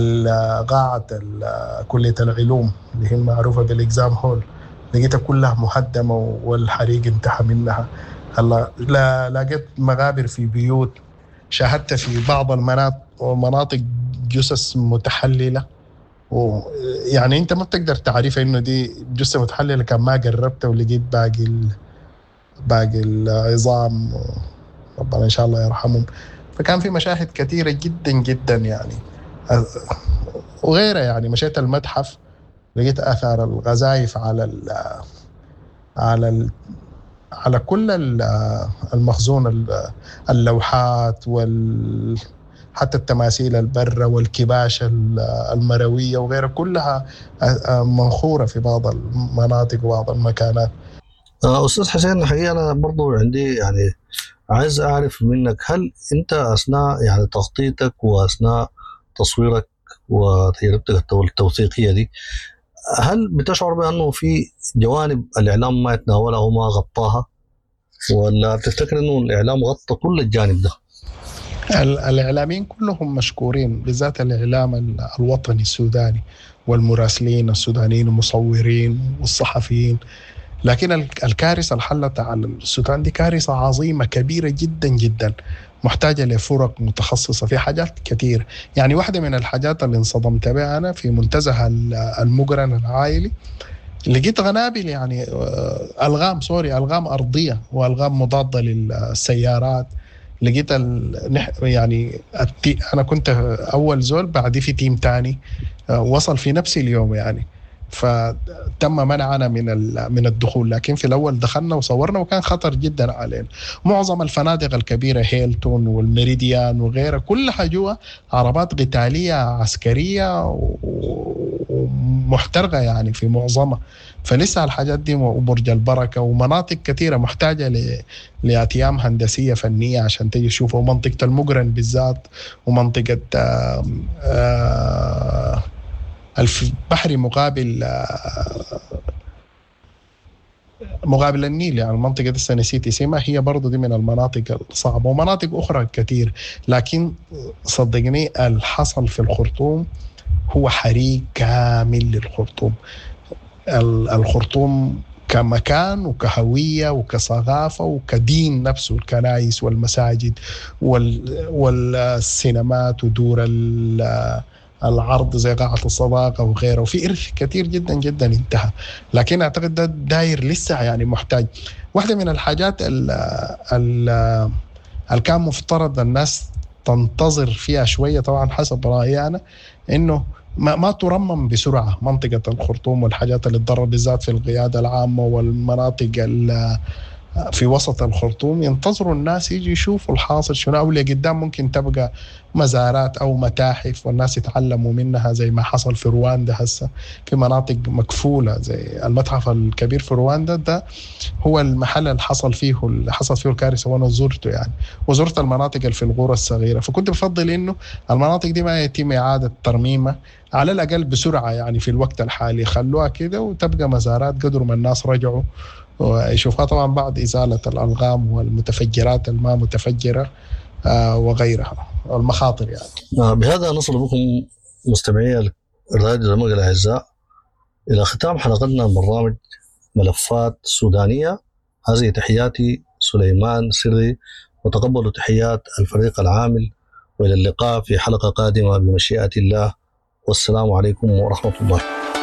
قاعة كلية العلوم اللي هي المعروفة بالإكزام هول لقيتها كلها مهدمة والحريق انتهى منها هلا لا لقيت مغابر في بيوت شاهدت في بعض المناطق مناطق جثث متحللة ويعني انت ما بتقدر تعرف انه دي جثة متحللة كان ما قربت ولقيت باقي ال... باقي العظام ربنا ان شاء الله يرحمهم فكان في مشاهد كثيرة جدا جدا يعني وغيرها يعني مشيت المتحف لقيت اثار الغزايف على ال على ال على كل المخزون اللوحات وال حتى التماثيل البرة والكباش المروية وغيرها كلها منخورة في بعض المناطق وبعض المكانات أستاذ حسين الحقيقة أنا برضو عندي يعني عايز أعرف منك هل أنت أثناء يعني تخطيطك وأثناء تصويرك وتجربتك التوثيقية دي هل بتشعر بأنه في جوانب الإعلام ما يتناولها وما غطاها ولا بتفتكر أنه الإعلام غطى كل الجانب ده؟ الإعلاميين كلهم مشكورين بالذات الإعلام الوطني السوداني والمراسلين السودانيين المصورين والصحفيين لكن الكارثة اللي حلت على السودان دي كارثة عظيمة كبيرة جدا جدا محتاجة لفرق متخصصة في حاجات كثير يعني واحدة من الحاجات اللي انصدمت بها أنا في منتزه المقرن العائلي لقيت غنابل يعني ألغام سوري ألغام أرضية وألغام مضادة للسيارات لقيت يعني التي أنا كنت أول زول بعدي في تيم تاني وصل في نفس اليوم يعني فتم منعنا من من الدخول لكن في الاول دخلنا وصورنا وكان خطر جدا علينا معظم الفنادق الكبيره هيلتون والميريديان وغيرها كلها جوا عربات قتاليه عسكريه ومحترقه يعني في معظمها فلسه الحاجات دي وبرج البركه ومناطق كثيره محتاجه ل... لاتيام هندسيه فنيه عشان تجي تشوفها ومنطقه المقرن بالذات ومنطقه آآ آآ البحري مقابل مقابل النيل يعني المنطقة دي نسيت اسمها هي برضه دي من المناطق الصعبة ومناطق أخرى كثير لكن صدقني الحصل في الخرطوم هو حريق كامل للخرطوم الخرطوم كمكان وكهوية وكثقافة وكدين نفسه الكنائس والمساجد والسينمات ودور العرض زي قاعة الصداقة وغيره وفي إرث كثير جدا جدا انتهى لكن أعتقد ده داير لسه يعني محتاج واحدة من الحاجات اللي كان مفترض الناس تنتظر فيها شوية طبعا حسب رأيي أنا إنه ما, ما ترمم بسرعة منطقة الخرطوم والحاجات اللي تضرر بالذات في القيادة العامة والمناطق في وسط الخرطوم ينتظروا الناس يجي يشوفوا الحاصل شنو او قدام ممكن تبقى مزارات او متاحف والناس يتعلموا منها زي ما حصل في رواندا هسه في مناطق مكفوله زي المتحف الكبير في رواندا ده هو المحل اللي حصل فيه اللي حصل فيه الكارثه وانا زرته يعني وزرت المناطق اللي في القرى الصغيره فكنت بفضل انه المناطق دي ما يتم اعاده ترميمها على الاقل بسرعه يعني في الوقت الحالي خلوها كده وتبقى مزارات قدر ما الناس رجعوا ويشوفها طبعا بعد إزالة الألغام والمتفجرات الما متفجرة وغيرها المخاطر يعني بهذا نصل بكم مستمعي الراديو المغرب الأعزاء إلى ختام حلقتنا من برنامج ملفات سودانية هذه تحياتي سليمان سري وتقبلوا تحيات الفريق العامل وإلى اللقاء في حلقة قادمة بمشيئة الله والسلام عليكم ورحمة الله